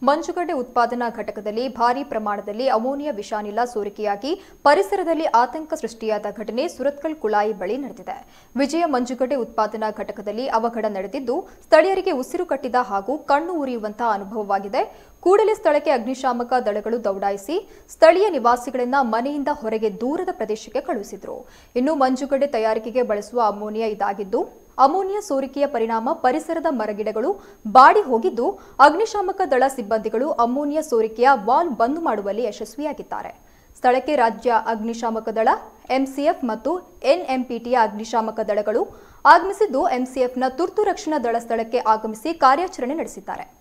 ಮಂಜುಗಡ್ಡೆ ಉತ್ಪಾದನಾ ಘಟಕದಲ್ಲಿ ಭಾರೀ ಪ್ರಮಾಣದಲ್ಲಿ ಅಮೋನಿಯಾ ವಿಷಾನಿಲ ಸೋರಿಕೆಯಾಗಿ ಪರಿಸರದಲ್ಲಿ ಆತಂಕ ಸೃಷ್ಟಿಯಾದ ಘಟನೆ ಸುರತ್ಕಲ್ ಕುಳಾಯಿ ಬಳಿ ನಡೆದಿದೆ ವಿಜಯ ಮಂಜುಗಡ್ಡೆ ಉತ್ಪಾದನಾ ಘಟಕದಲ್ಲಿ ಅವಘಡ ನಡೆದಿದ್ದು ಸ್ಥಳೀಯರಿಗೆ ಉಸಿರು ಕಟ್ಟಿದ ಹಾಗೂ ಕಣ್ಣು ಉರಿಯುವಂತಹ ಅನುಭವವಾಗಿದೆ ಕೂಡಲೇ ಸ್ಥಳಕ್ಕೆ ಅಗ್ನಿಶಾಮಕ ದಳಗಳು ದೌಡಾಯಿಸಿ ಸ್ಥಳೀಯ ನಿವಾಸಿಗಳನ್ನ ಮನೆಯಿಂದ ಹೊರಗೆ ದೂರದ ಪ್ರದೇಶಕ್ಕೆ ಕಳುಹಿಸಿದ್ರು ಇನ್ನು ಮಂಜುಗಡ್ಡೆ ತಯಾರಿಕೆಗೆ ಬಳಸುವ ಅಮೋನಿಯಾ ಇದಾಗಿದ್ದು ಅಮೋನಿಯಾ ಸೋರಿಕೆಯ ಪರಿಣಾಮ ಪರಿಸರದ ಮರಗಿಡಗಳು ಬಾಡಿ ಹೋಗಿದ್ದು ಅಗ್ನಿಶಾಮಕ ದಳ ಸಿಬ್ಬಂದಿಗಳು ಅಮೋನಿಯಾ ಸೋರಿಕೆಯ ವಾಲ್ ಬಂದ್ ಮಾಡುವಲ್ಲಿ ಯಶಸ್ವಿಯಾಗಿದ್ದಾರೆ ಸ್ಥಳಕ್ಕೆ ರಾಜ್ಯ ಅಗ್ನಿಶಾಮಕ ದಳ ಎಂಸಿಎಫ್ ಮತ್ತು ಎನ್ಎಂಪಿಟಿಯ ಅಗ್ನಿಶಾಮಕ ದಳಗಳು ಆಗಮಿಸಿದ್ದು ಎಂಸಿಎಫ್ನ ತುರ್ತು ರಕ್ಷಣಾ ದಳ ಸ್ಥಳಕ್ಕೆ ಆಗಮಿಸಿ ಕಾರ್ಯಾಚರಣೆ ನಡೆಸಿದ್ದಾರೆ